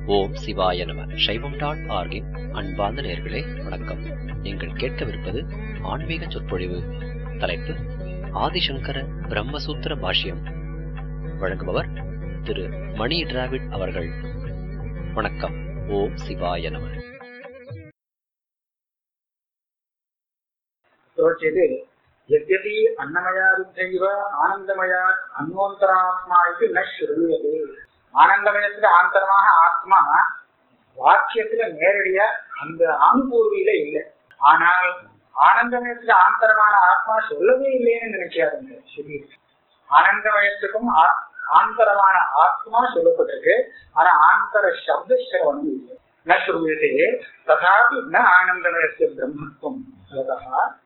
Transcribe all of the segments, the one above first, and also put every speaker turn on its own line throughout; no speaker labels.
ஓம் சிவாய நம சைவம் டாட் ஆர்கின் அன்பார்ந்த நேர்களே வணக்கம் நீங்கள் கேட்கவிருப்பது ஆன்மீக சொற்பொழிவு தலைப்பு ஆதிசங்கர பிரம்மசூத்திர பாஷ்யம் வழங்குபவர் திரு மணி டிராவிட் அவர்கள் வணக்கம் ஓம் சிவாய நம
प्रोच्यते यद्यपि अन्नमयारुद्धैव आनन्दमया अन्योन्तरात्मा इति न श्रूयते ஆனந்தமயத்துல ஆந்தரமாக ஆத்மா வாக்கியத்துல நேரடியா அந்த ஆணுபூர்வியில இல்லை ஆனால் ஆனந்தமயத்துல ஆந்தரமான ஆத்மா சொல்லவே இல்லைன்னு நினைக்காதுங்க சொல்லி ஆனந்தமயத்துக்கும் ஆ- ஆந்தரமான ஆத்மா சொல்லப்பட்டிருக்கு ஆனா ஆந்தர சப்த சிரவணம் இல்லை ந ஸ்ரூயते तथापि न आनन्दमयस्य ब्रह्मत्वं यतः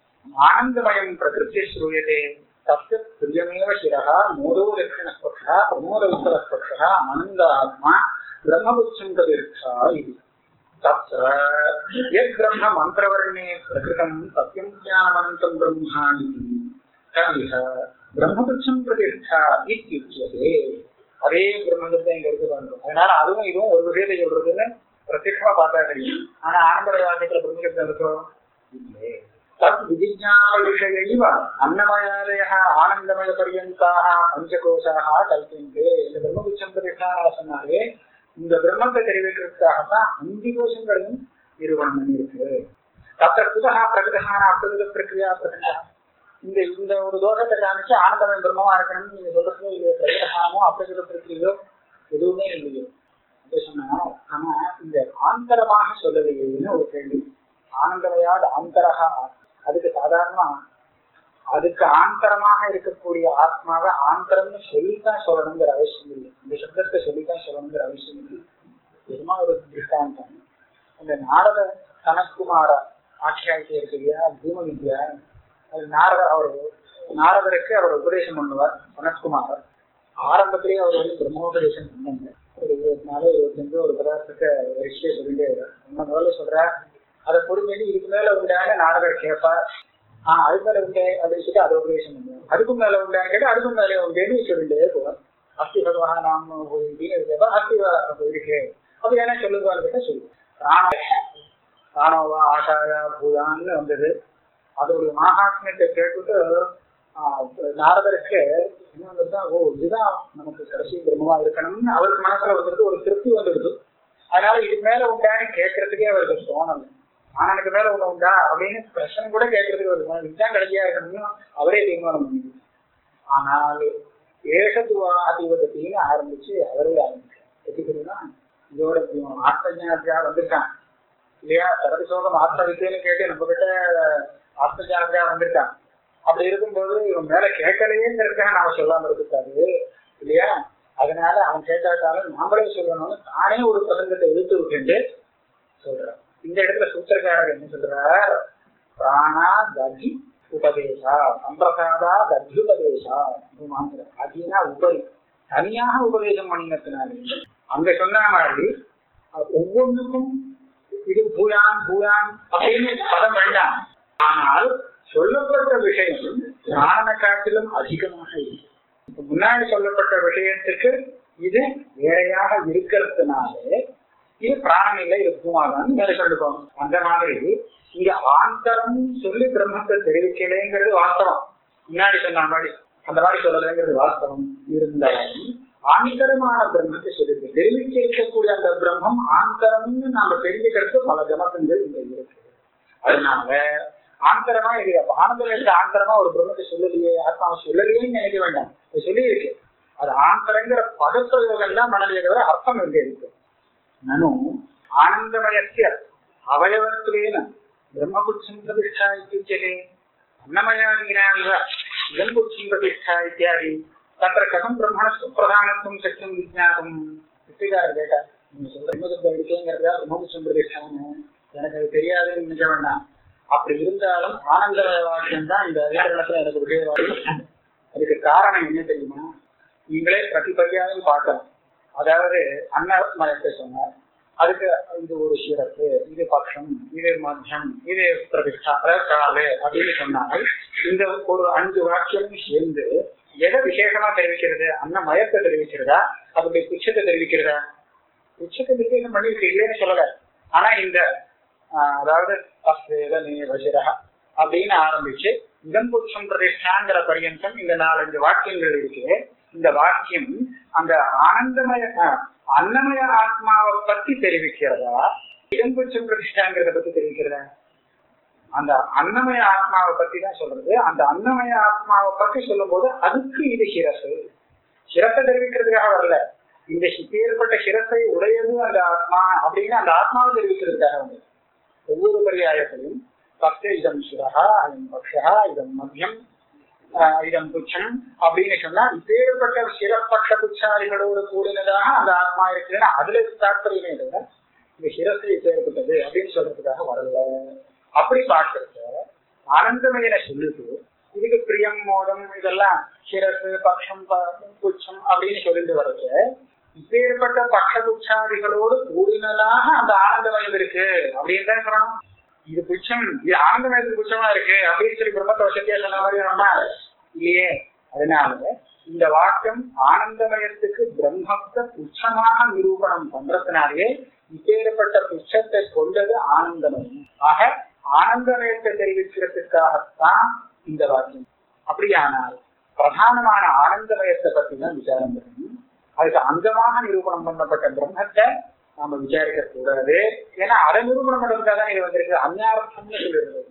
आनन्दमयं प्रकृत्य श्रूयते तस्य प्रियमेव शिरः मोदो दक्षिणस्पक्षः प्रमोद उत्तरस्पक्षः आनन्द आत्मा ब्रह्मपुच्छं तदीर्था इति तत्र यद्ब्रह्म मन्त्रवर्णे प्रकृतं सत्यं ज्ञानमनन्तं ब्रह्मा इति तदिह பிரம்மபட்சம் பிரதிஷ்டா இத்தியுச்சியதே அதே பிரம்மத்தை இங்க இருக்கு பாருங்க அதனால அதுவும் இதுவும் ஒரு விஷயத்தை சொல்றதுன்னு பிரத்யட்சமா பார்த்தா தெரியும் ஆனா ஆனந்தமய வாக்கியத்துல பிரம்மசப்தம் இருக்கோ இல்லை தத் விதிஜான விஷயைவ அன்னமயாலய ஆனந்தமய பரியந்தாக பஞ்சகோஷாக கல்பிந்து இந்த பிரம்மபுச்சம் பிரதிஷ்டான சொன்னாலே இந்த பிரம்மத்தை தெரிவிக்கிறதுக்காகத்தான் அஞ்சு கோஷங்களையும் நிறுவனம் பண்ணியிருக்கு தத்த புதகா பிரகதகான அப்பிரகத பிரக்ரியா பிரகடா இந்த இந்த ஒரு தோஷத்தை காமிச்சு ஆனந்தமயம் பிரம்மமா இருக்கணும்னு நீங்க சொல்றதுல இல்லையோ பிரகடகானமோ அப்பிரகத பிரக்ரியோ எதுவுமே இல்லையோ அப்படி சொன்னா ஆனா இந்த ஆந்தரமாக சொல்லலையேன்னு ஒரு கேள்வி ஆனந்தமயாது ஆந்தரகா அதுக்கு சாதாரணமா அதுக்கு ஆந்தரமாக இருக்கக்கூடிய ஆத்மாவை ஆந்தரம்னு சொல்லித்தான் சொல்லணுங்கிற அவசியம் இல்லை இந்த சப்தத்தை சொல்லித்தான் சொல்லணுங்கிற அவசியம் இல்லை சும்மா ஒரு திருஷ்டாந்தம் அந்த நாரத சனத்குமார ஆட்சியாயிட்டே இருக்கு இல்லையா பூம வித்யா அது நாரதர் அவர் நாரதருக்கு அவர் உபதேசம் பண்ணுவார் சனத்குமாரர் ஆரம்பத்திலேயே அவர் வந்து பிரம்மோபதேசம் பண்ணாங்க ஒரு இருபத்தி நாலு இருபத்தஞ்சு ஒரு பதார்த்தத்தை வரிசையே சொல்லிட்டே இருக்கார் நம்ம முதல்ல சொல்ற அதை பொறுமையில இதுக்கு மேல உண்டான நாரதர் கேட்பார் ஆஹ் அதுக்கு மேல உண்டே அப்படின்னு சொல்லி அதை உபதேசம் பண்ணுவார் அதுக்கும் மேல உண்டான்னு கேட்டு அதுக்கும் மேல உண்டேன்னு சொல்லிட்டே போவார் அஸ்தி பகவான் நாம கேட்பா அஸ்தி இருக்கு அப்படி என்ன சொல்லுவாரு கேட்டா சொல்லுவோம் பிராண பிராணோவா ஆகாரா பூதான்னு வந்தது அதோடைய மகாத்மியத்தை கேட்டுட்டு ஆஹ் நாரதருக்கு என்ன வந்ததுன்னா ஓ இதுதான் நமக்கு கடைசி பிரம்மமா இருக்கணும்னு அவருக்கு மனசுல வந்துட்டு ஒரு திருப்தி வந்துடுது அதனால இதுக்கு மேல உண்டான்னு கேட்கறதுக்கே அவருக்கு தோணல ஆனனுக்கு மேல ஒண்ணு உண்டா அப்படின்னு பிரச்சனை கூட கேட்கறதுக்கு ஒரு இதுதான் கடைசியா இருக்கணும்னு அவரே தீர்மானம் பண்ணிடுது ஆனால் ஏஷத்துவா அதிபதினு ஆரம்பிச்சு அவரே ஆரம்பிச்சார் எப்படி தெரியுமா இதோட ஆத்மஜானத்தியா வந்திருக்கான் இல்லையா சரதிசோகம் ஆத்ம வித்தியன்னு கேட்டு நம்ம கிட்ட ஆத்மஜானத்தியா வந்திருக்கான் அப்படி இருக்கும்போது இவன் மேல கேட்கலையேங்கிறதுக்காக நாம சொல்லாம இருக்காது இல்லையா அதனால அவன் கேட்டாட்டாலும் நாமளே சொல்லணும்னு தானே ஒரு பிரசங்கத்தை எடுத்து விட்டு சொல்றான் இந்த இடத்துல சூத்திரக்காரர் என்ன சொல்றார் பிராணா ததி உபதேசா சம்பிரசாதா தத்யுபதேசா அதினா உபரி தனியாக உபதேசம் பண்ணினத்தினாலே அங்க சொன்ன மாதிரி ஒவ்வொன்றுக்கும் இது பூயான் பூயான் அப்படின்னு பதம் வேண்டாம் ஆனால் சொல்லப்பட்ட விஷயம் பிராணனை காட்டிலும் அதிகமாக இருக்கு இப்ப முன்னாடி சொல்லப்பட்ட விஷயத்துக்கு இது வேறையாக இருக்கிறதுனால இது பிராணம் இல்லை இது பூமாதான் மேல சொல்லிருக்கோம் அந்த மாதிரி இங்க ஆந்தரம் சொல்லி பிரம்மத்தை தெரிவிக்கலைங்கிறது வாஸ்தவம் முன்னாடி சொன்ன மாதிரி அந்த மாதிரி சொல்லலைங்கிறது வாஸ்தவம் இருந்தாலும் ஆந்தரமான பிரம்மத்தை சொல்லிருக்கு தெரிவிக்க இருக்கக்கூடிய அந்த பிரம்மம் ஆந்தரம்னு நாம தெரிஞ்சுக்கிறது பல ஜமக்கங்கள் இங்க இருக்கு அதனால ஆந்தரமா இது ஆனந்தம் ஆந்தரமா ஒரு பிரம்மத்தை சொல்லலையே ஆத்மாவை சொல்லலையேன்னு நினைக்க வேண்டாம் அது சொல்லி இருக்கு அது ஆந்தரங்கிற பதப்பிரயோகம் தான் மனதிலே தவிர அர்த்தம் எங்க இருக்கு நனு ஆனந்தமயசிய அவயவத்வேன பிரம்மபுட்சம் பிரதிஷ்டா இத்தியுச்சதே अन्नमयादीनामिव इदं बुद्धिं प्रतिष्ठा इत्यादि तत्र कथं ब्रह्मण सुप्रधानत्वं शक्यं विज्ञातुं இத்திகார் கேட்டா நீங்க சொல்ற பிரம்மசப்தம் இருக்கேங்கிறதா பிரம்மபுட்சம் பிரதிஷ்டான்னு எனக்கு அது தெரியாதுன்னு நினைக்க வேண்டாம் அப்படி இருந்தாலும் ஆனந்த வாக்கியம் தான் இந்த அதிகாரத்துல எனக்கு விஷய வாக்கியம் அதுக்கு காரணம் என்ன தெரியுமா நீங்களே பிரதிபலியாவும் பார்க்கலாம் அதாவது அன்னமயத்தை சொன்னார் அதுக்கு இது ஒரு சிறப்பு இது பட்சம் இது மத்தியம் இது பிரதிஷ்டா அதாவது காலு அப்படின்னு சொன்னால் இந்த ஒரு அஞ்சு வாக்கியமும் சேர்ந்து எதை விசேஷமா தெரிவிக்கிறது அன்னமயத்தை தெரிவிக்கிறதா அதனுடைய புச்சத்தை தெரிவிக்கிறதா புச்சத்தை நிர்தேசம் பண்ணிருக்கு இல்லைன்னு சொல்லல ஆனா இந்த ஆஹ், அதாவது அஸ்வேத நீவசிரா அப்படின்னு ஆரம்பிச்சு இதம் புச்சம் பிரதிஷ்டாங்கிற பரியந்தம் இந்த நாலஞ்சு வாக்கியங்கள் இருக்கு இந்த வாக்கியம் அந்த ஆனந்தமய ஆஹ், அன்னமய ஆத்மாவை பத்தி தெரிவிக்கிறதா இதம் புச்சம் பிரதிஷ்டாங்கிறத பத்தி தெரிவிக்கிறதா அந்த அன்னமய ஆத்மாவை பத்தி தான் சொல்றது அந்த அன்னமய ஆத்மாவை பத்தி சொல்லும் போது அதுக்கு இது சிரசு சிரத்தை தெரிவிக்கிறதுக்காக வரல இந்த ஏற்பட்ட சிரத்தை உடையது அந்த ஆத்மா அப்படின்னு அந்த ஆத்மாவை தெரிவிக்கிறதுக்காக வந்தது ஒவ்வொரு பரியாயத்திலும் பக்த இதம் சுரகா இதம் பக்ஷா இதம் மத்தியம் ஆஹ் இதம் புச்சம் அப்படின்னு சொன்னா இப்பேற்பட்ட சிறப்பற்ற புச்சாரிகளோடு கூடினதாக அந்த ஆத்மா இருக்குன்னா அதுல தாற்பயமே தவிர இந்த சிரசை செயல்பட்டது அப்படின்னு சொல்றதுக்காக வரல அப்படி பார்க்கறத ஆனந்தமயனை சொல்லிட்டு இதுக்கு பிரியம் மோதம் இதெல்லாம் சிரசு பக்ஷம் ப- புச்சம் அப்படின்னு சொல்லிட்டு வர்றது இப்பேற்பட்ட பக்ஷ புச்சாரிகளோடு கூடினதாக அந்த ஆனந்தமயம் இருக்கு அப்படின்னு தான் சொல்லணும் இது புச்சம் இது ஆனந்தமயத்துக்கு புச்சமா இருக்கு அப்படின்னு சொல்லி பிரம்மத்தை வசதியா சொன்ன மாதிரி நம்ம இல்லையே அதனால இந்த வாக்கியம் ஆனந்தமயத்துக்கு பிரம்மத்தை புச்சமாக நிரூபணம் பண்றதுனாலேயே இப்பேற்பட்ட புச்சத்தை கொண்டது ஆனந்தமயம் ஆக ஆனந்தமயத்தை தெரிவிக்கிறதுக்காகத்தான் இந்த வாக்கியம் அப்படியானால் பிரதானமான ஆனந்தமயத்தை பத்தி தான் விசாரம் பண்ணணும் அதுக்கு அங்கமாக நிரூபணம் பண்ணப்பட்ட பிரம்மத்தை நாம விசாரிக்க கூடாது ஏன்னா அதை நிரூபணம் பண்றதுக்காக தான் இது வந்திருக்கு அந்நார்த்தம்னு சொல்லிடுறது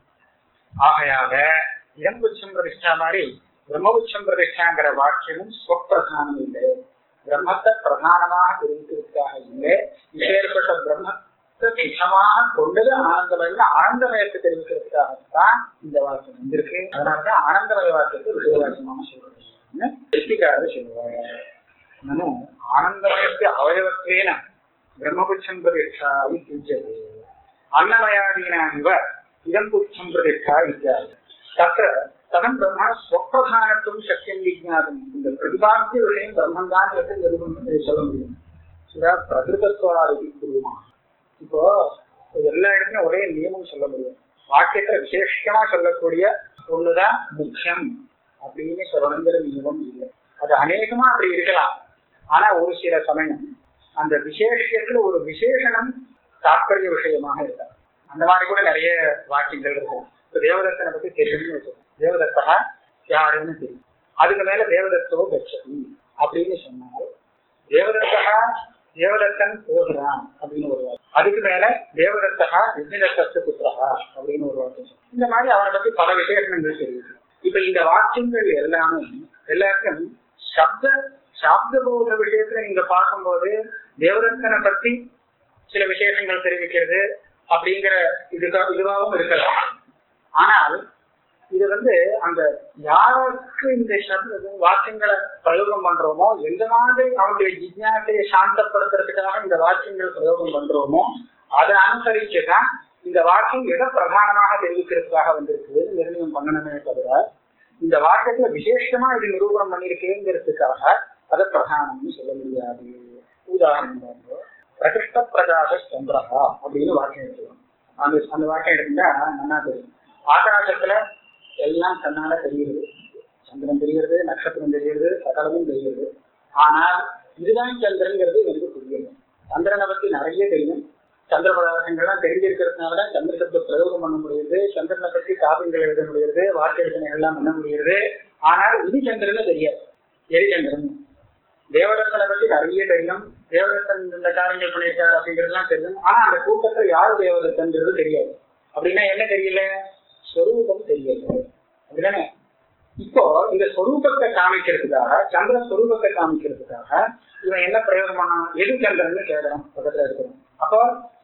ஆகையாக இடம்புச்சம் பிரதிஷ்டா மாதிரி பிரம்மபுச்சம் பிரதிஷ்டாங்கிற வாக்கியமும் ஸ்வப்பிரதானம் இல்லை பிரம்மத்தை பிரதானமாக தெரிவிக்கிறதுக்காக இல்லை இப்பேற்பட்ட பிரம்மத்தை நிஜமாக கொண்டது ஆனந்தமயம் ஆனந்தமயத்தை தெரிவிக்கிறதுக்காகத்தான் இந்த வாக்கியம் வந்திருக்கு அதனாலதான் ஆனந்தமய வாக்கியத்தை விஷயவாக்கியமாக சொல்றது வெற்றிக்காரர் சொல்லுவாங்க நனு ஆனந்தமயத்தை அவயவத்வேன பிரம்மபுச்சம் பிரதிஷ்டா இத்தியுஜ்யते अन्नमयादीनां इव इदं पुच्छं प्रतिष्ठा इत्यादि तत्र कथं ब्रह्म स्वप्रधानत्वं शक्यं विज्ञातुम् இந்த பிரதிபாத்திய விஷயம் பிரம்மன் தான் என்று நிரூபணம் சொல்ல முடியும் சில பிரகிருதத்துவாதி குருமா இப்போ எல்லா இடத்துலயும் ஒரே நியமம் சொல்ல முடியும் வாக்கியத்துல விசேஷமா சொல்லக்கூடிய ஒண்ணுதான் முக்கியம் அப்படின்னு சொல்லணுங்கிற நியமம் இல்லை அது அநேகமா அப்படி இருக்கலாம் ஆனா ஒரு சில சமயம் அந்த விசேஷத்துல ஒரு விசேஷணம் தாற்பரிய விஷயமாக இருக்காது அந்த மாதிரி கூட நிறைய வாக்கியங்கள் இருக்கும் இப்ப தேவதத்தனை பத்தி தெரியும்னு வச்சுக்கோங்க தேவதத்தா யாருன்னு தெரியும் அதுக்கு மேல தேவதத்தோ கச்சதி அப்படின்னு சொன்னாரு தேவதத்தா தேவதத்தன் போகிறான் அப்படின்னு ஒரு வாக்கியம் அதுக்கு மேல தேவதத்தா விஜயதத்து புத்திரா அப்படின்னு ஒரு வாக்கியம் இந்த மாதிரி அவனை பத்தி பல விசேஷங்கள் தெரியுது இப்ப இந்த வாக்கியங்கள் எல்லாமே எல்லாருக்கும் சப்த சாப்த போத விஷயத்துல நீங்க பார்க்கும்போது தேவதத்தனை பத்தி சில விசேஷங்கள் தெரிவிக்கிறது அப்படிங்கிற இதுக்கா இதுவாகவும் இருக்கலாம் ஆனால் இது வந்து அந்த யாருக்கு இந்த சப்த வாக்கியங்களை பிரயோகம் பண்றோமோ எந்த மாதிரி அவனுடைய ஜிஜ்ஞாசையை சாந்தப்படுத்துறதுக்காக இந்த வாக்கியங்கள் பிரயோகம் பண்றோமோ அதை அனுசரிச்சுதான் இந்த வாக்கியம் எதை பிரதானமாக தெரிவிக்கிறதுக்காக வந்திருக்கு நிர்ணயம் பண்ணணுமே தவிர இந்த வாக்கியத்துல விசேஷமா இது நிரூபணம் பண்ணிருக்கேங்கிறதுக்காக அதை பிரதானம்னு சொல்ல முடியாது உதாரணம் பாருங்க. பிரகிருஷ்ட பிரகாச சந்திரஹா அப்படின்னு வாக்கியம் எடுத்துக்கணும் அந்த அந்த வாக்கியம் எடுத்தா நல்லா தெரியும் ஆகாசத்துல எல்லாம் கண்ணால தெரியுது சந்திரன் தெரிகிறது நட்சத்திரம் தெரிகிறது சகலமும் தெரிகிறது ஆனால் இதுதான் சந்திரன்கிறது எனக்கு புரியல சந்திரனை பத்தி நிறைய தெரியும் சந்திர பதார்த்தங்கள்லாம் தெரிஞ்சிருக்கிறதுனாலதான் சந்திர சப்த பிரயோகம் பண்ண முடியுது சந்திரனை பத்தி காவியங்கள் எழுத முடியுது வாக்கு எழுதனை எல்லாம் பண்ண முடியுது ஆனால் இது சந்திரன்னு தெரியாது எரிச்சந்திரன் தேவதத்தனை பத்தி நிறைய தெரியும் தேவதத்தன் இந்த காரியங்கள் பண்ணியிருக்காரு அப்படிங்கிறதுலாம் தெரியும் ஆனா அந்த கூட்டத்துல யாரு தேவதத்தன்றது தெரியாது அப்படின்னா என்ன தெரியல ஸ்வரூபம் தெரியல அப்படிதானே இப்போ இந்த ஸ்வரூபத்தை காமிக்கிறதுக்காக சந்திர ஸ்வரூபத்தை காமிக்கிறதுக்காக இவன் என்ன பிரயோகம் பண்ணான் எது சந்திரன்னு கேட்கறான் பக்கத்துல இருக்கிறோம் அப்போ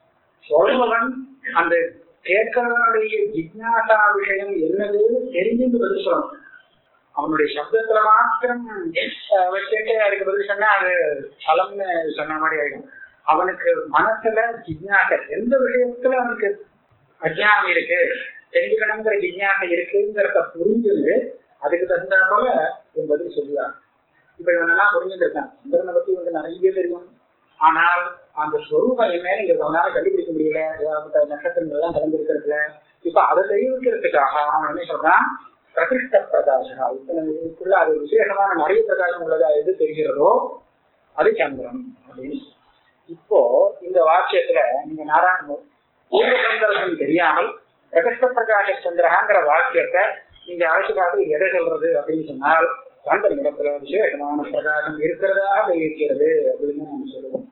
சொல்பவன் அந்த கேட்கிறவனுடைய ஜிக்னாசா விஷயம் என்னதுன்னு தெரிஞ்சுட்டு பதில் சொல்லணும் அவனுடைய சப்தத்துல மாத்திரம் அஹ், வச்சுட்டு அதுக்கு பதில் சொன்னா அது பலம்னு சொன்ன மாதிரி ஆயிடும் அவனுக்கு மனசுல ஜிக்னாசை எந்த விஷயத்துல அவனுக்கு அஜ்ஞானம் இருக்கு தெரிஞ்சுக்கணுங்கிற ஜிக்னாசை இருக்குங்கிறத புரிஞ்சுட்டு அதுக்கு தகுந்த போல இவன் பதில் சொல்லுவான் இப்ப இவனெல்லாம் புரிஞ்சுட்டு இருக்கான் சந்திரனை பத்தி இவனுக்கு நிறைய தெரியும் ஆனால் அந்த ஸ்வரூபம் என்ன நீங்க அவனால கண்டுபிடிக்க முடியல ஏகப்பட்ட நட்சத்திரங்கள் எல்லாம் கலந்துருக்கிறதுல இப்ப அதை தெரிவிக்கிறதுக்காக அவன் என்ன சொல்றான் பிரகிருஷ்ட பிரகாசம் இத்தனை இதுக்குள்ள அது விசேஷமான நிறைய பிரகாசம் உள்ளதா எது தெரிகிறதோ அது சந்திரன் அப்படின்னு இப்போ இந்த வாக்கியத்துல நீங்க நாராயண பூர்வசந்தரசம் தெரியாமல் பிரகஷ்ட பிரகாஷ சந்திரகாங்கிற வாக்கியத்தை நீங்க அழைச்சு பார்த்து எதை சொல்றது அப்படின்னு சொன்னால் சந்திரன் இடத்துல விசேஷமான பிரகாசம் இருக்கிறதாக இருக்கிறது அப்படின்னு நம்ம சொல்லுவோம்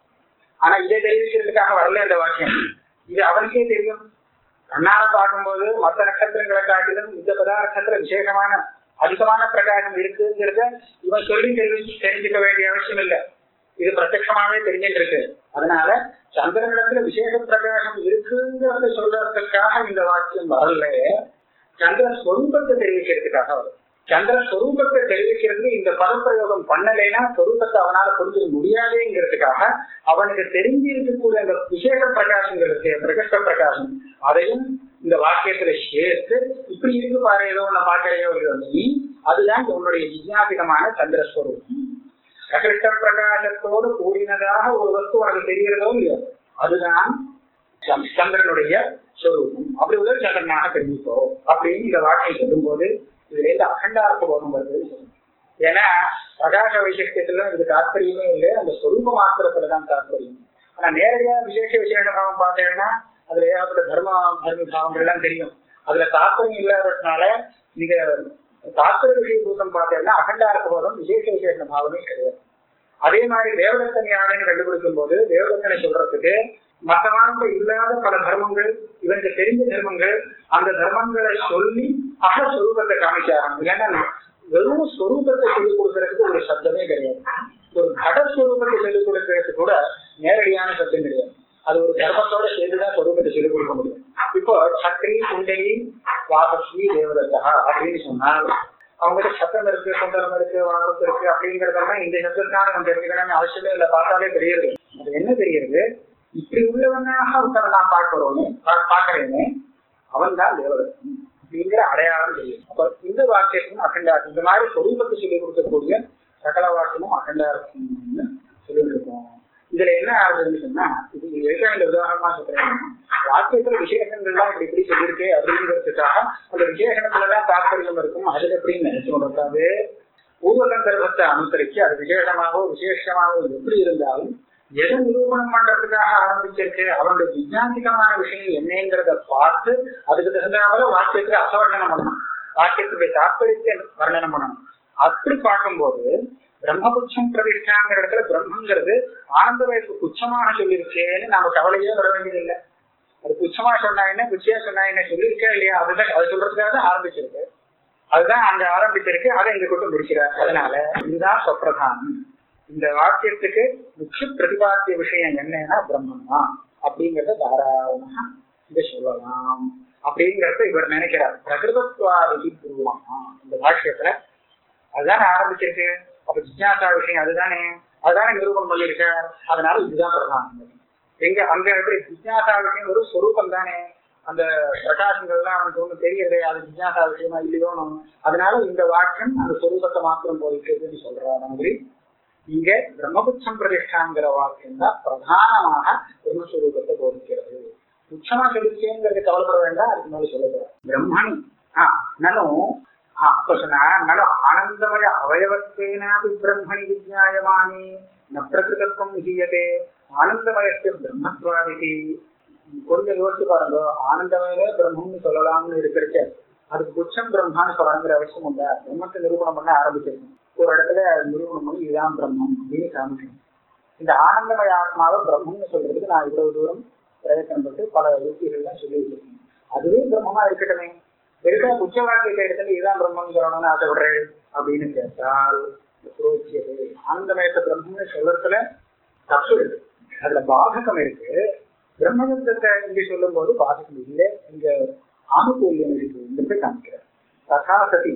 ஆனா இதை தெரிவிக்கிறதுக்காக வரல இந்த வாக்கியம் இது அவனுக்கே தெரியும் கண்ணால பார்க்கும்போது மற்ற நட்சத்திரங்களை காட்டிலும் இந்த பதார்த்தத்துல விசேஷமான அதிகமான பிரகாசம் இருக்குங்கிறத இவன் சொல்லி தெரிவிச்சு தெரிஞ்சுக்க வேண்டிய அவசியம் இல்லை இது பிரத்யமாவே தெரிஞ்சுட்டு இருக்கு அதனால சந்திரனிடத்துல விசேஷ பிரகாசம் இருக்குங்கிறத சொல்றதுக்காக இந்த வாக்கியம் வரல சந்திர ஸ்வரூபத்தை தெரிவிக்கிறதுக்காக வரும் சந்திர ஸ்வரூபத்தை தெரிவிக்கிறது இந்த பதப்பிரயோகம் பண்ணலைன்னா ஸ்வரூபத்தை அவனால புரிஞ்சுக்க முடியாதேங்கிறதுக்காக அவனுக்கு தெரிஞ்சு இருக்கக்கூடிய அந்த விசேஷ பிரகாசங்களுக்கு பிரகஷ்ட பிரகாசம் அதையும் இந்த வாக்கியத்துல சேர்த்து இப்படி இருக்கு பாரு ஏதோ ஒண்ணு பாக்கலையோ இல்லையோ நீ அதுதான் உன்னுடைய ஜிஜாபிதமான சந்திரஸ்வரூபம் பிரகஷ்ட பிரகாசத்தோடு கூடினதாக ஒரு வஸ்து உனக்கு தெரிகிறதோ இல்லையோ அதுதான் சந்~ சந்திரனுடைய ஸ்வரூபம் அப்படி உள்ள சந்திரனாக தெரிவிப்போ அப்படின்னு இந்த வாக்கியம் சொல்லும்போது இதுல இருந்து அகண்டார்த்த போகம் வருது ஏன்னா பிரகாச வைசிஷ்டத்துல இது தாற்பயமே இல்லை அந்த சொரூப மாத்திரத்துலதான் தாற்பயம் ஆனா நேரடியா விசேஷ விசேஷ பாவம் பார்த்தீங்கன்னா அதுல ஏகப்பட்ட தர்ம தர்ம பாவங்கள் எல்லாம் தெரியும் அதுல தாற்பயம் இல்லாததுனால நீங்க தாற்பய விஷய பூதம் பார்த்தீங்கன்னா அகண்டார்த்த போதம் விசேஷ விசேஷ பாவமே கிடையாது அதே மாதிரி தேவதத்தன் யாருன்னு கண்டுபிடிக்கும் போது தேவதத்தனை சொல்றதுக்கு மற்றவாழ்ந்த இல்லாத பல தர்மங்கள் இவனுக்கு தெரிஞ்ச தர்மங்கள் அந்த தர்மங்களை சொல்லி அகஸ்வரூபத்தை காமிச்சாராங்க ஏன்னா வெறும் ஸ்வரூபத்தை சொல்லிக் கொடுக்கறதுக்கு ஒரு சப்தமே கிடையாது ஒரு கடஸ்வரூபத்தை சொல்லிக் கொடுக்கறதுக்கு கூட நேரடியான சப்தம் கிடையாது அது ஒரு தர்மத்தோட சேர்ந்துதான் ஸ்வரூபத்தை சொல்லிக் கொடுக்க முடியும் இப்போ சக்ரி குண்டலி வாபஸ்வி தேவதத்தா அப்படின்னு சொன்னால் அவங்ககிட்ட சத்தம் இருக்கு குண்டலம் இருக்கு வாகத்து இருக்கு அப்படிங்கறதெல்லாம் இந்த சப்தத்தான நம்ம தெரிஞ்சுக்கணும்னு அவசியமே இல்லை பார்த்தாலே தெரியுது அது என்ன தெரியுது இப்படி உள்ளவனாக ஒருத்தரை நான் பார்க்கிறோன்னு பார்க்கிறேனே அவன் தான் தேவதத்தன் அப்படிங்கிற அடையாளம் தெரியும் அப்ப இந்த வாக்கியத்துக்கும் அகண்டார்த்தம் இந்த மாதிரி சொரூபத்தை சொல்லிக் கொடுக்கக்கூடிய சகல வாக்கியமும் அகண்டார்த்தம்னு சொல்லிட்டு இருக்கோம் இதுல என்ன ஆகுதுன்னு சொன்னா இது இது எதுக்காக இந்த உதாரணமா சொல்றேன் வாக்கியத்துல விசேஷங்கள்லாம் இப்படி இப்படி சொல்லியிருக்கு அப்படிங்கிறதுக்காக அந்த விசேஷத்துல எல்லாம் தாற்பயம் இருக்கும் அதுல எப்படின்னு நினைச்சு கொண்டிருக்காது பூர்வ சந்தர்ப்பத்தை அனுசரிச்சு அது விசேஷமாகவோ விசேஷமாகவோ எப்படி இருந்தாலும் எதை நிரூபணம் பண்றதுக்காக ஆரம்பிச்சிருக்கு அவனுடைய விஜயாந்திகமான விஷயம் என்னங்கிறத பார்த்து அதுக்கு தகுந்தாமல் வாக்கியத்துக்கு அசவர்ணனம் பண்ணணும் வாக்கியத்துடைய தாற்பயத்தை வர்ணனம் பண்ணணும் அப்படி பார்க்கும்போது பிரம்மபுட்சம் பிரதிஷ்டாங்கிற இடத்துல பிரம்மங்கிறது ஆனந்த வயசு புச்சமாக சொல்லியிருக்கேன்னு நம்ம கவலையே வர வேண்டியதில்லை அது புச்சமா சொன்னா என்ன புச்சியா சொன்னா என்ன சொல்லியிருக்கா இல்லையா அதுதான் அது சொல்றதுக்காக தான் ஆரம்பிச்சிருக்கு அதுதான் அங்க ஆரம்பிச்சிருக்கு அதை இங்க கொண்டு முடிக்கிறார் அதனால இதுதான் சொப்பிரதானம் இந்த வாக்கியத்துக்கு முக்கிய பிரதிபாத்திய விஷயம் என்னன்னா பிரம்மன் தான் அப்படிங்கறத தாராளமா இங்க சொல்லலாம் அப்படிங்கறத இவர் நினைக்கிறார் பிரகிருதத்வாதி பூர்வமா இந்த பாஷ்யத்துல அதுதானே ஆரம்பிச்சிருக்கு அப்ப ஜிஜாசா விஷயம் அதுதானே அதுதானே நிரூபணம் பண்ணியிருக்கார் அதனால இதுதான் பிரதானம் எங்க அங்க எப்படி ஜிஜாசா விஷயம் ஒரு சொரூபம் தானே அந்த பிரகாசங்கள்லாம் அவனுக்கு ஒண்ணு தெரியறதே அது ஜிஜாசா விஷயமா இல்லையோன்னு அதனால இந்த வாக்கியம் அந்த சொரூபத்தை மாத்திரம் போதிக்கிறதுன்னு சொல்ற மாதிரி இங்க பிரம்மபுட்சம் பிரதிஷ்டாங்கிற வாக்கியம் தான் பிரதானமாக பிரம்மஸ்வரூபத்தை போதிக்கிறது புட்சமா சொல்லிச்சேங்கிறது கவலைப்பட வேண்டாம் அதுக்கு மேல சொல்லப்படுற பிரம்மணி ஆஹ் நனும் அப்ப சொன்னா நனு ஆனந்தமய அவயவத்தேனாபி பிரம்மணி விஜயாயமானே ந பிரகிருதத்துவம் விஜயதே ஆனந்தமயத்து பிரம்மத்வாதிதி கொஞ்சம் யோசிச்சு பாருங்க ஆனந்தமயமே பிரம்மம்னு சொல்லலாம்னு இருக்கிறச்ச அதுக்கு புட்சம் பிரம்மான்னு சொல்லணுங்கிற அவசியம் உண்டா பிரம்மத்தை நிரூபணம் பண்ண ஆரம்பிச்சிருக்கோம் ஒரு இடத்துல நிரூபணம் பண்ணி இதுதான் பிரம்மம் அப்படின்னு காமிக்கணும் இந்த ஆனந்தமய ஆத்மாவை பிரம்மம்னு சொல்றதுக்கு நான் இவ்வளவு தூரம் பிரயத்தனப்பட்டு பல யுக்திகள்லாம் சொல்லி வச்சிருக்கேன் அதுவே பிரம்மமா இருக்கட்டுமே பெருசா உச்ச வாக்கியத்தை இடத்துல இதுதான் பிரம்மம் சொல்லணும்னு ஆசைப்படுறேன் அப்படின்னு கேட்டால் புரோச்சியது ஆனந்தமயத்தை பிரம்மம்னு சொல்றதுல தப்பு இருக்கு அதுல பாதகம் இருக்கு பிரம்மதத்தை இங்க சொல்லும் போது பாதகம் இல்லை இங்க ஆணுகூல்யம் இருக்குங்கிறத காமிக்கிறார் ததா சதி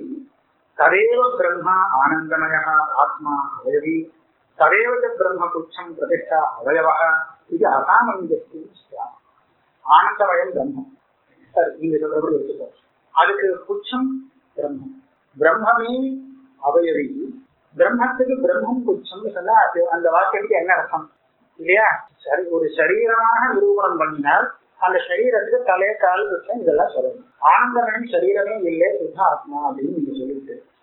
ததேவ பிரம்மா ஆனந்தமய ஆத்மா அவயவி ததேவ பிரம்ம புச்சம் பிரதிஷ்டா அவயவ இது அசாமஞ்சஸ்யம் ஆனந்தமயம் பிரம்மம் சரி நீங்க சொல்றபடி வச்சுக்கோ அதுக்கு புச்சம் பிரம்மம் பிரம்மமே அவயவி பிரம்மத்துக்கு பிரம்மம் புச்சம்னு சொன்னா அது அந்த வாக்கியத்துக்கு என்ன அர்த்தம் இல்லையா சரி ஒரு சரீரமாக நிரூபணம் பண்ணினால் அந்த சரீரத்துக்கு தலை கால் புச்சம் இதெல்லாம் சொல்லணும் ஆனந்தமயம் சரீரமே இல்லை சுத்த ஆத்மா அப்படின்னு நீங்க சொல்லிட்டு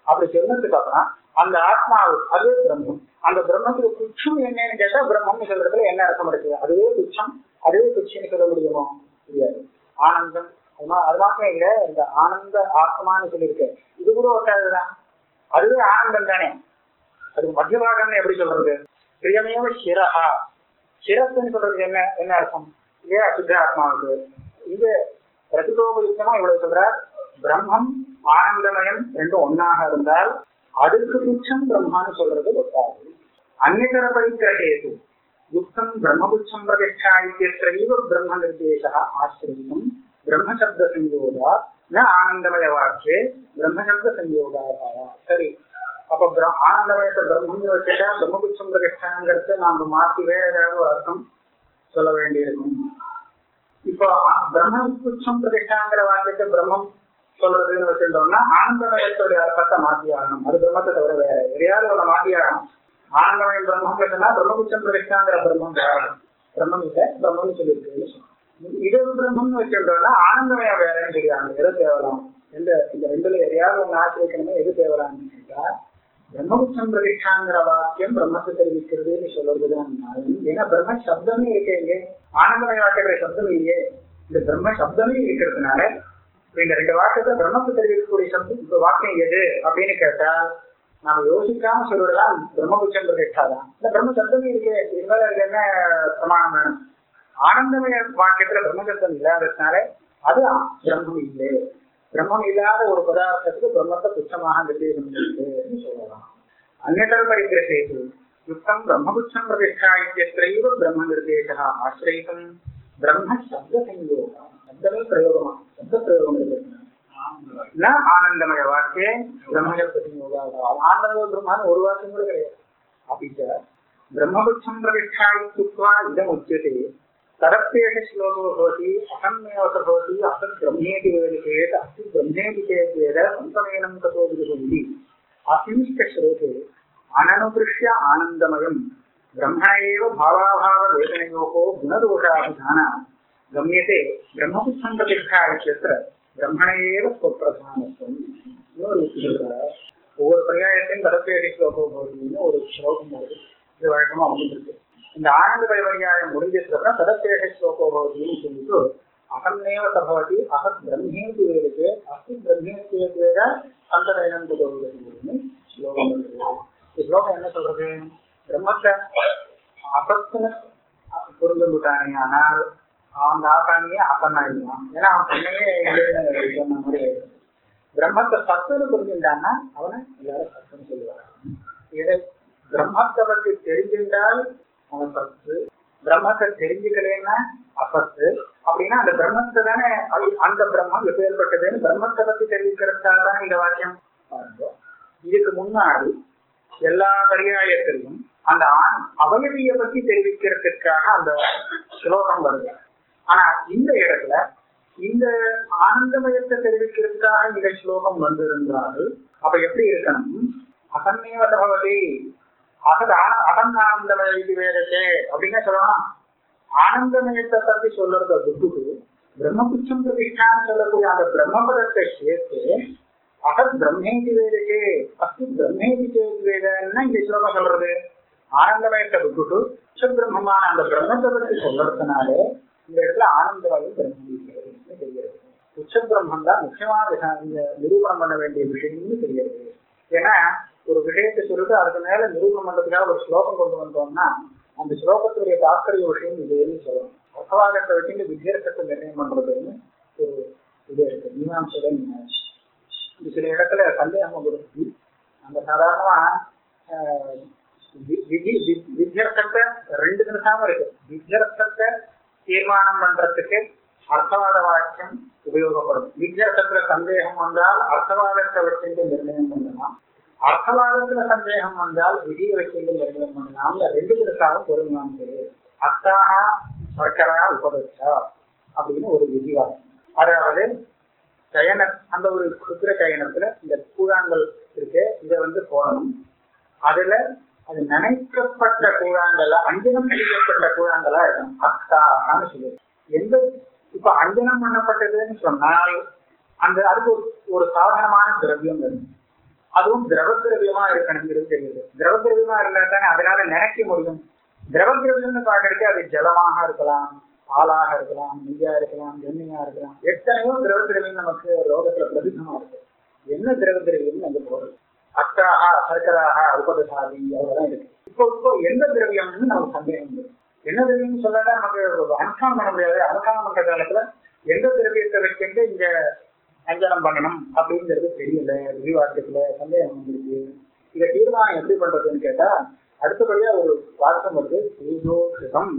அப்படி சொன்னதுக்கு அப்புறம் அந்த ஆத்மாவு அதுவே பிரம்மம் அந்த பிரம்மத்துக்கு துச்சம் என்னன்னு கேட்டா பிரம்மம்னு சொல்றதுல என்ன அர்த்தம் இருக்கு அதுவே துச்சம் அதுவே துச்சம்னு சொல்ல முடியுமோ முடியாது ஆனந்தம் அது மா- அது மாத்திரம் இல்ல இந்த ஆனந்த ஆத்மான்னு சொல்லியிருக்கு இது கூட ஒட்டாதுதான் அதுவே ஆனந்தம் தானே அது மத்தியபாகம்னு எப்படி சொல்றது பிரியமேவ சிரஹா சிரஸ்ன்னு சொல்றதுக்கு என்ன என்ன அர்த்தம் இல்லையா சுத்த ஆத்மாவுக்கு இது பிரதிபோபயுக்தமா இவ்வளவு சொல்றார் பிரம்மம் ஆனந்தமயம் ரெண்டும் ஒன்னாக இருந்தால் அதுக்கு துச்சம் பிரம்மான்னு சொல்றது ஒட்டாது அந்நிதர பரிகிரகேது யுக்தம் பிரம்மபுச்சம் பிரதிஷ்டா இத்தியத்திரைவ பிரம்ம நிர்தேச ஆசிரியம் பிரம்மசப்த சம்யோகா ந ஆனந்தமய வாக்கியே பிரம்மசப்த சம்யோகா சரி அப்ப பிர- ஆனந்தமயத்தை பிரம்மன்னு வச்சுட்டா பிரம்மபுச்சம் பிரதிஷ்டாங்கிறத நாம மாத்தி வேற ஏதாவது ஒரு அர்த்தம் சொல்ல வேண்டியிருக்கும் இப்போ அ- பிரம்மபுச்சம் பிரதிஷ்டாங்கிற வாக்கியத்தை பிரம்மம் சொல்றதுன்னு வச்சுட்டோம்னா ஆனந்தமயத்துடைய அர்த்தத்தை மாத்தி ஆகணும் அது பிரம்மத்தை தவிர வேற எதையாவது ஒண்ணு மாத்தி ஆகணும் ஆனந்தமயம் பிரம்மம் சொன்னா பிரம்மபுச்சம் பிரதிஷ்டாங்கிற பிரம்மம் வேற பிரம்மம் இல்ல பிரம்மம்னு சொல்லியிருக்குன்னு சொல்லணும். இது ஒரு பிரம்மம்னு வச்சுட்டோம்னா ஆனந்தமயம் வேறன்னு சொல்லியாங்க எது தேவலாம் எந்த இந்த ரெண்டுல எதையாவது ஒண்ணு ஆட்சி வைக்கணுமே எது தேவலாம்னு கேட்டா பிரம்மபுச்சம் பிரதிஷ்டாங்கிற வாக்கியம் பிரம்மத்தை தெரிவிக்கிறதுன்னு சொல்றதுதான் நியாயம். ஏன்னா பிரம்ம சப்தமே இருக்கே இங்கே ஆனந்தமய வாக்கியத்துல சப்தம் இல்லையே இந்த பிரம்ம சப்தமே இருக்கிறதுனால இப்ப இந்த ரெண்டு வாக்கியத்தை பிரம்மத்தை தெரிவிக்கக்கூடிய சப்தம் இப்ப வாக்கியம் எது அப்படின்னு கேட்டா நாம யோசிக்காம சொல்றதெல்லாம் பிரம்மபுச்சம் பிரதிஷ்டா தான் இந்த பிரம்ம சப்தமே இருக்கே இருந்தாலும் அதுக்கு என்ன பிரமாணம் வேணும் ஆனந்தமய வாக்கியத்துல பிரம்ம சப்தம் இல்லாததுனால அது பிரம்மம் இல்லை பிரம்மம் இல்லாத ஒரு பதார்த்தத்துக்கு பிரம்மத்தை துச்சமாக நிர்தேசம் பண்ணிருக்கு சொல்லலாம் அந்நதர பரிகிரகேது யுக்தம் பிரம்மபுச்சம் பிரதிஷ்டா இத்தியத்திரைவ பிரம்ம நிர்தேசா ஆசிரியம் பிரம்ம சப்த சங்கயோகா சப்தமே பிரயோகமா சப்த பிரயோகம் இருக்கு ந ஆனந்தமய வாக்கியே பிரம்மசப்த சங்கயோகா ஆனந்தமய பிரம்மான்னு ஒரு வாக்கியம் கூட கிடையாது அப்படிச்ச பிரம்மபுச்சம் பிரதிஷ்டா இत्युक्त्वा இதம் உच्यते तदप्येष श्लोको भवति अहमेव स भवति असत् ब्रह्मेति वेद चेत् अस्ति ब्रह्मेति चेत् वेद सन्तमेनं ततो विदुषन्ति अस्मिंश्च श्लोके अननुदृश्य आनन्दमयम् ब्रह्म एव भावाभाववेदनयोः गुणदोषाभिधान गम्यते ब्रह्मपुच्छं प्रतिष्ठा इत्यत्र ब्रह्मण एव स्वप्रधानत्वम् இன்னொரு சொல்ற ஒவ்வொரு பரியாயத்தையும் தடப்பேடி ஸ்லோகம் போகுதுன்னு ஒரு ஸ்லோகம் வருது இது வழக்கமா வந்துருக்கு இந்த ஆனந்த பரியாயம் முடிஞ்சதுக்கு அப்புறம் தடப்பேட ஸ்லோகோ பவதின்னு சொல்லிட்டு அகன்னேவ சபவதி அகத் பிரம்மேதி வேருக்கு அஸ்தி பிரம்மேதி வேத சந்ததயனம் போகுதுன்னு ஸ்லோகம் இருக்கு இந்த ஸ்லோகம் என்ன சொல்றது பிரம்மத்தை அசத்துன்னு புரிந்துட்டானே ஆனால் அந்த ஆசானியே அசன்னாயிடுவான் ஏன்னா அவன் தன்னையே இல்லைன்னு சொன்ன மாதிரி ஆயிடும். பிரம்மத்தை சத்துன்னு புரிஞ்சுட்டான்னா அவனை எல்லாரும் சத்துன்னு சொல்லுவாங்க இதை பிரம்மத்தை பற்றி தெரிஞ்சிருந்தால் அவன் சத்து பிரம்மத்தை தெரிஞ்சுக்கலன்னா அசத்து அப்படின்னா அந்த பிரம்மத்தை தானே அது- அந்த பிரம்மம் எப்பேற்பட்டதுன்னு பிரம்மத்தை பத்தி தெரிவிக்கிறதுக்காக தானே இந்த வாக்கியம் பாருங்க இதுக்கு முன்னாடி எல்லா பரியாயத்திலையும் அந்த ஆண் அவயவிய பத்தி தெரிவிக்கிறதுக்காக அந்த ஸ்லோகம் வருது ஆனா இந்த இடத்துல இந்த ஆனந்தமயத்தை தெரிவிக்கிறதுக்காக இந்த ஸ்லோகம் வந்திருந்தால் அப்ப எப்படி இருக்கணும் அகன்னேவ சபவதி அகத் ஆன- அகன் ஆனந்தமய இது வேறே அப்படின்னு சொல்லணும் ஆனந்தமயத்தை பத்தி சொல்றத விட்டுட்டு பிரம்மபுச்சம் பிரதிஷ்டான்னு சொல்லக்கூடிய அந்த பிரம்மபதத்தை சேர்த்து அகத் பிரம்மேதி வேதே அஸ்தி பிரம்மேதி சேத் வேதன்னா இந்த ஸ்லோகம் சொல்றது ஆனந்தமயத்தை விட்டுட்டு உச்ச பிரம்மமான அந்த பிரம்மத்தை பத்தி சொல்றதுனால இந்த இடத்துல ஆனந்தமயம் பிரம்மம் இருக்கிறதுன்னு தெரிகிறது உச்ச பிரம்மம் தான் முக்கியமான விஷயம் இந்த நிரூபணம் பண்ண வேண்டிய விஷயம்னு தெரிகிறது ஏன்னா ஒரு விஷயத்தை சொல்லிட்டு அதுக்கு மேல நிரூபணம் பண்றதுக்காக ஒரு ஸ்லோகம் கொண்டு வந்தோம்னா அந்த ஸ்லோகத்துடைய தாத்பரிய விஷயம் இதுன்னு சொல்லணும் அர்த்தவாதத்தை வச்சு வித்தியாசத்தை நிர்ணயம் பண்றதுன்னு ஒரு இது இருக்கு மீமாம்சையில மீமாம்சை இது சில இடத்துல சந்தேகம் கொடுத்து அந்த சாதாரணமா ஆஹ், வி- விதி வி- வித்தியர்த்தத்தை ரெண்டு நிமிஷமும் இருக்கு வித்தியர்த்தத்தை தீர்மானம் பண்றதுக்கு அர்த்தவாத வாக்கியம் உபயோகப்படும் வித்தியர்த்தத்துல சந்தேகம் வந்தால் அர்த்தவாதத்தை வச்சு நிர்ணயம் பண்ணலாம் அர்த்தவாதத்துல சந்தேகம் வந்தால் விதியை வச்சு நிர்ணயம் பண்ணலாம் இந்த ரெண்டு நிமிஷமும் பொருளாம் அத்தாக சர்க்கரா உபதேசா அப்படின்னு ஒரு விதிவாதம் அதாவது சயன அந்த ஒரு குதிரை சயனத்துல இந்த கூழாங்கல் இருக்கு இதை வந்து போடணும் அதுல அது நினைக்கப்பட்ட கூழாங்கல்ல அஞ்சனம் செய்யப்பட்ட கூழாங்கலா இருக்கணும் அத்தான்னு சொல்லுது எந்த இப்ப அஞ்சனம் பண்ணப்பட்டதுன்னு சொன்னால் அந்த அதுக்கு ஒரு ஒரு சாதனமான திரவியம் வேணும் அதுவும் திரவ திரவியமா இருக்கணுங்கிறது தெரியுது திரவ திரவியமா இருந்தா தானே அதனால நினைக்க முடியும் திரவ திரவியம்னு பாக்குறதுக்கு அது ஜலமாக இருக்கலாம் பாலாக இருக்கலாம் நெய்யா இருக்கலாம் எண்ணெயா இருக்கலாம் எத்தனையோ திரவ திரவியம் நமக்கு ரோகத்துல பிரதிபமா இருக்கு என்ன திரவ திரவியம் அங்க போறது அக்காக சர்க்கராக உபதசாதி அதெல்லாம் இருக்கு இப்போ இப்போ எந்த திரவியம்னு நமக்கு சந்தேகம் உண்டு என்ன திரவியம்னு சொல்லாட்டா நமக்கு அனுஷ்டானம் பண்ண முடியாது அனுஷ்டானம் பண்ற காலத்துல எந்த திரவியத்தை வச்சுட்டு இங்க அஞ்சனம் பண்ணணும் அப்படிங்கிறது தெரியல விரிவாக்கத்துல சந்தேகம் வந்துருக்கு இதை தீர்மானம் எப்படி பண்றதுன்னு கேட்டா அடுத்தபடியா ஒரு வாசம் வருது தேஜோகிருதம்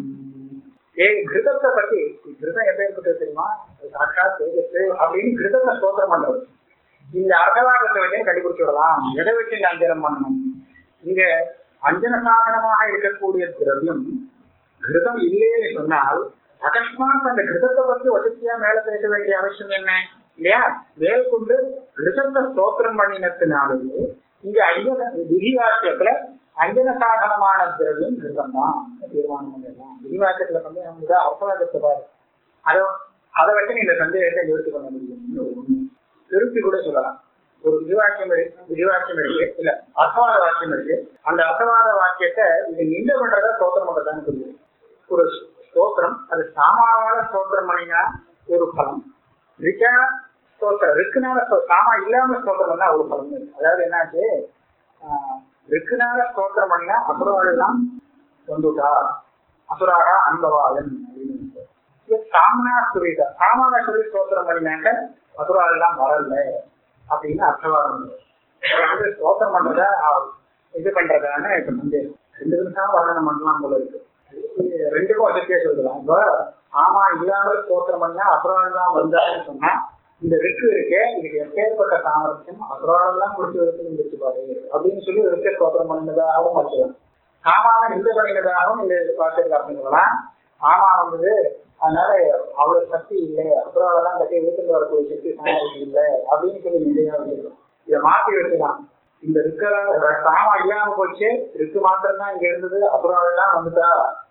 ஏ கிருதத்தை பத்தி கிருதம் எப்பேற்பட்டது தெரியுமா அது சாட்சாத் தேஜஸ் அப்படின்னு கிருதத்தை ஸ்தோத்திரம் பண்றது இந்த அர்த்தவாதத்தை வச்சு கண்டுபிடிச்சு விடலாம் எதை வச்சு இந்த அஞ்சனம் பண்ணணும் இங்க அஞ்சன சாதனமாக இருக்கக்கூடிய திரவியம் கிருதம் இல்லைன்னு சொன்னால் அகஸ்மாத் அந்த கிருதத்தை பத்தி வசதியா மேல பேச வேண்டிய அவசியம் என்ன இல்லையா மேல் கொண்டு கிருதத்தை ஸ்தோத்திரம் பண்ணினத்தினாலேயே இங்க அஞ்சன விதிவாக்கியத்துல அஞ்சன சாதனமான திரவியம் கிருதம் தான் தீர்மானம் பண்ணிடலாம் விதிவாக்கியத்துல வந்து நமக்கு அர்த்தவாதத்தை பாரு அதை அதை வச்சு நீ இந்த சந்தேகத்தை நிவர்த்தி பண்ண முடியும் திருப்பி கூட சொல்லலாம் ஒரு விதிவாக்கியம் இருக்கு விதிவாக்கியம் இருக்கு இல்ல அர்த்தவாத வாக்கியம் இருக்கு அந்த அர்த்தவாத வாக்கியத்தை இது நின்ற பண்றதா ஸ்தோத்திரம் பண்றதான்னு சொல்லுது ஒரு ஸ்தோத்திரம் அது சாமாவால ஸ்தோத்திரம் பண்ணினா ஒரு பலம் ரிக்கா ஸ்தோத்திரம் ரிக்குனால ஸ்தோ- சாமா இல்லாம ஸ்தோத்திரம் பண்ணா ஒரு பலம் இருக்கு அதாவது என்னாச்சு ஆஹ், ரிக்குனால ஸ்தோத்திரம் பண்ணினா அசுரவாள் எல்லாம் வந்துட்டா அசுராக அன்பவாளன் அப்படின்னு இருக்கு. இது சாமனா சுரீதா சாமான சொல்லி ஸ்தோத்திரம் பண்ணினாக்க அசுராள் எல்லாம் வரல அப்படின்னு அர்த்தவாதம் இருக்கு. அது வந்து ஸ்தோத்திரம் பண்றதா ஆஹ், இது பண்றதான்னு இப்ப வந்து ரெண்டு நிமிஷம் வர்ணனம் பண்ணலாம் போல இருக்கு இது ரெண்டுக்கும் வசதியா சொல்லலாம் இப்ப ஆமா இல்லாமல் ஸ்தோத்திரம் பண்ணா அசுராள் தான் வந்தாருன்னு சொன்னா இந்த ரிக்கு இருக்கே இதுக்கு எப்பேற்பட்ட சாமர்த்தியம் அசுராள் எல்லாம் முடிச்சு வரைக்கும் முடிச்சு பாரு அப்படின்னு சொல்லி ரிக்க ஸ்தோத்திரம் பண்ணினதாகவும் வச்சுக்கலாம் ஆமாவை நிந்த பண்ணினதாகவும் இந்த வார்த்தைகள் அப்படின்னு சொல்லலாம் ஆமா வந்தது அதனால அவ்வளவு சக்தி இல்லை அசுராலெல்லாம் கட்டி வீட்டுல வரக்கூடிய சக்தி சாமர்த்தியம் இல்லை அப்படின்னு சொல்லி நிலையா வச்சிருக்கோம் இதை மாத்தி வச்சுக்கலாம் இந்த ரிக்க சாமா இல்லாம போச்சு ரிக்கு மாத்திரம் தான் இங்க இருந்தது அசுரால் எல்லாம் வந்துட்டா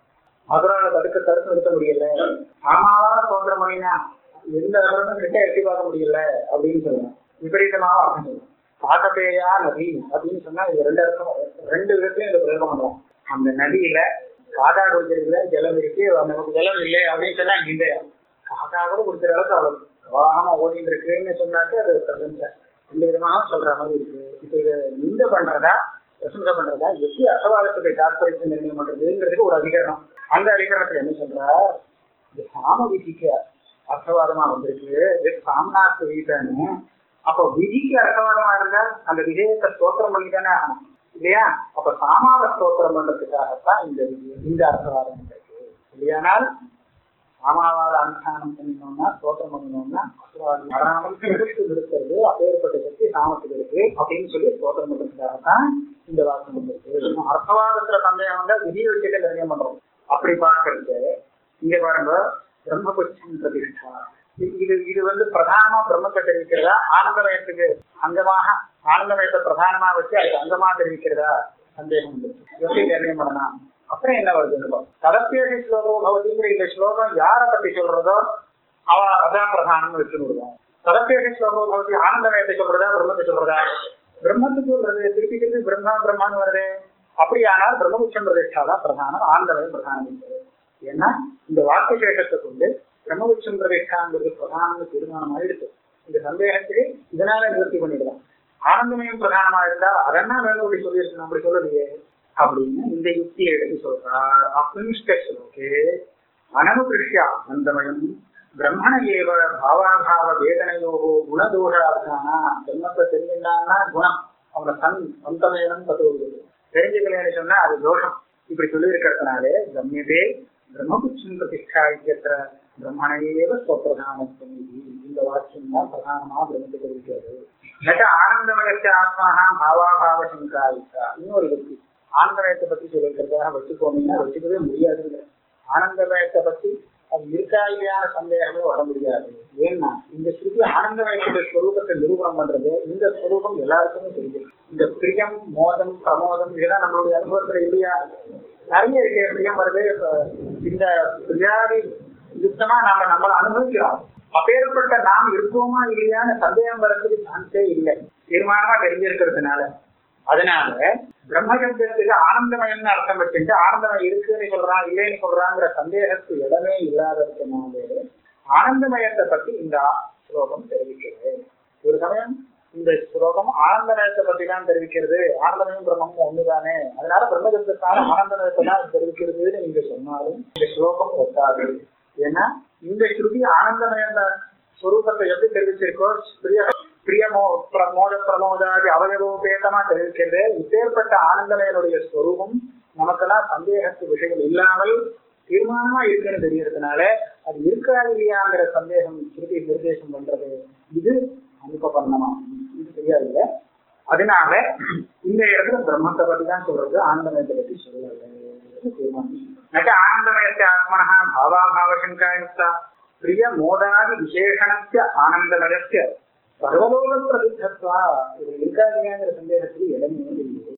மதுரால தடுக்க தடுத்து நிறுத்த முடியல ஆமாவா சுதந்திரம் பண்ணினா எந்த அசுரனும் கிட்ட எட்டி பார்க்க முடியல அப்படின்னு சொல்லலாம் விபரீதமாக அர்த்தம் சொல்லலாம் காக்கபேயா நதி அப்படின்னு சொன்னா இது ரெண்டு அர்த்தம் ரெண்டு விதத்தையும் இந்த பிரயோகம் பண்றோம் அந்த நதியில காக்கா குடிக்கிறதுல ஜலம் இருக்கு நமக்கு ஜலம் இல்லை அப்படின்னு சொன்னா இந்த காக்கா கூட குடிக்கிற அளவுக்கு அவ்வளவு வாகனம் ஓடிட்டு இருக்குன்னு சொன்னாக்க அது பிரசஞ்ச ரெண்டு விதமாக சொல்ற மாதிரி இருக்கு இப்ப இதை நிந்த பண்றதா பிரசங்க பண்றதா எப்படி அசவாதத்துடைய தாற்பயத்தை நிர்ணயம் பண்றதுங்கிறதுக்கு ஒரு அதிகரணம் அந்த அதிகரணத்துல என்ன சொல்றா இந்த சாம விதிக்கு அர்த்தவாதமா வந்திருக்கு இது சாம்னாத்து வீட்டான்னு அப்ப விதிக்கு அர்த்தவாதமா இருந்தா அந்த விஜயத்தை ஸ்தோத்திரம் பண்ணி தானே ஆகணும் இல்லையா அப்ப சாமாவ ஸ்தோத்திரம் பண்றதுக்காகத்தான் இந்த விதி இந்த அர்த்தவாதம் இருக்கு இல்லையானால் சாமாவாத அனுஷ்டானம் பண்ணினோம்னா ஸ்தோத்திரம் பண்ணினோம்னா அசுராதி வராமல் தடுத்து நிறுத்துறது அப்பேற்பட்ட சக்தி சாமத்துக்கு இருக்கு அப்படின்னு சொல்லி ஸ்தோத்திரம் பண்றதுக்காகத்தான் இந்த வாசம் வந்திருக்கு நம்ம அர்த்தவாதத்துல சந்தேகம் வந்தா விதியை வச்சுட்டு நிர்ணயம் பண்றோம் அப்படி பார்க்கறது இங்க பாருங்க பிரம்மபுஷ்டம் பிரதிஷ்டா இது- இது இது வந்து பிரதானமா பிரம்மத்தை தெரிவிக்கிறதா ஆனந்தமயத்துக்கு அங்கமாக ஆனந்தமயத்தை பிரதானமா வச்சு அதுக்கு அங்கமா தெரிவிக்கிறதா சந்தேகம் உண்டு எப்படி நிர்ணயம் பண்ணலாம் அப்புறம் என்ன வருது தலப்பேசி ஸ்லோகம் பவதிங்கிற இந்த ஸ்லோகம் யாரை பத்தி சொல்றதோ அவ அதான் பிரதானம்னு வச்சு விடுவோம் தலப்பேசி ஸ்லோகம் பவதி ஆனந்தமயத்தை சொல்றதா பிரம்மத்தை சொல்றதா பிரம்மத்துக்கு சொல்றது திருப்பி திருப்பி பிரம்மா பிரம்மான்னு வருது அப்படியானால் பிரம்மபுஷம் பிரதிஷ்டா தான் பிரதானம் ஆனந்தமயம் பிரதானம் என்பது. ஏன்னா இந்த வாக்கு சேஷத்தை கொண்டு பிரம்மபுஷம் பிரதிஷ்டாங்கிறது பிரதானம்னு தீர்மானம் ஆயிடுச்சு இந்த சந்தேகத்துக்கு இதனால நிவர்த்தி பண்ணிடலாம் ஆனந்தமயம் பிரதானமா இருந்தா அதெல்லாம் வேணும் அப்படி சொல்லியிருக்கணும் அப்படி சொல்லலையே அப்படின்னு இந்த யுக்தியை எடுத்து சொல்றார் அபினிஷ்ட ஸ்லோகே அனனுகிருஷ்ய ஆனந்தமயம் பிரம்மண ஏவ பாவாபாவ வேதனையோ குணதோஷார்த்தானா பிரம்மத்தை தெரிஞ்சிருந்தாங்கன்னா குணம் அவனை தன் சொந்தமேனம் பத்துவது தெரிஞ்சுக்கலன்னு சொன்னா அது தோஷம் இப்படி சொல்லி இருக்கிறதுனாலே கம்யதே பிரம்மபுட்சம் பிரதிஷ்டா இத்தியத்திர பிரம்மணையேவ ஸ்வப்பிரதானத்துவம் இது. இந்த வாக்கியம் தான் பிரதானமா பிரம்மத்துக்கு இருக்கிறது நட்ட ஆனந்தமயத்த ஆத்மாக பாவாபாவ சங்காயிக்கா இன்னொரு யுக்தி ஆனந்தமயத்தை பத்தி சொல்லிருக்கிறதாக வச்சுக்கோங்கன்னா வச்சுக்கவே முடியாதுங்க ஆனந்தமயத்தை பத்தி அது இருக்கா இல்லையான சந்தேகமே வர முடியாது ஏன்னா இந்த ஸ்ருதி ஆனந்தமயத்துடைய ஸ்வரூபத்தை நிரூபணம் பண்றது இந்த ஸ்வரூபம் எல்லாருக்குமே தெரியும் இந்த பிரியம் மோதம் பிரமோதம் இதெல்லாம் நம்மளுடைய அனுபவத்துல இல்லையா நிறைய இருக்கு பிரியம் வருது இப்ப இந்த பிரியாதி யுக்தமா நாம நம்மள அனுபவிக்கிறோம் அப்பேற்பட்ட நாம் இருக்கோமா இல்லையான்னு சந்தேகம் வர்றதுக்கு சான்ஸே இல்லை தீர்மானமா தெரிஞ்சிருக்கிறதுனால அதனால பிரம்மசப்தத்துக்கு ஆனந்தமயம்னு அர்த்தம் வச்சுட்டு ஆனந்தமயம் இருக்குன்னு சொல்றான் இல்லைன்னு சொல்றாங்கிற சந்தேகத்துக்கு இடமே இல்லாததுனாலே ஆனந்தமயத்தை பத்தி இந்த ஸ்லோகம் தெரிவிக்கிறது ஒரு சமயம் இந்த ஸ்லோகம் ஆனந்தமயத்தை பத்தி தான் தெரிவிக்கிறது ஆனந்தமயம் பிரம்மமும் ஒண்ணுதானே அதனால பிரம்மசப்தத்தால ஆனந்தமயத்தை தான் தெரிவிக்கிறதுன்னு நீங்க சொன்னாலும் இந்த ஸ்லோகம் ஒட்டாது ஏன்னா இந்த ஸ்ருதி ஆனந்தமய ஸ்வரூபத்தை எப்படி தெரிவிச்சிருக்கோ பிரிய பிரியமோ பிரமோத பிரமோதாதி அவயவோபேதமா தெரிவிக்கிறது இப்பேற்பட்ட ஆனந்தமயனுடைய ஸ்வரூபம் நமக்கெல்லாம் சந்தேகத்து விஷயம் இல்லாமல் தீர்மானமா இருக்குன்னு தெரியறதுனால அது இருக்கா இல்லையாங்கிற சந்தேகம் ஸ்ருதி நிர்தேசம் பண்றது இது அனுப்பபரணமா இது தெரியாது அதனால இந்த இடத்துல பிரம்மத்தை பத்தி தான் சொல்றது ஆனந்தமயத்தை பத்தி சொல்லல தீர்மானம் நக ஆனந்தமயத்தை ஆத்மனः भावाभावशङ्कायुक्ता प्रिय मोदादि विशेषणस्य आनन्दमयस्य सर्वलोक प्रसिद्धत्वा இது இருக்கா இல்லையாங்கிற சந்தேகத்துக்கு இடமே இல்லை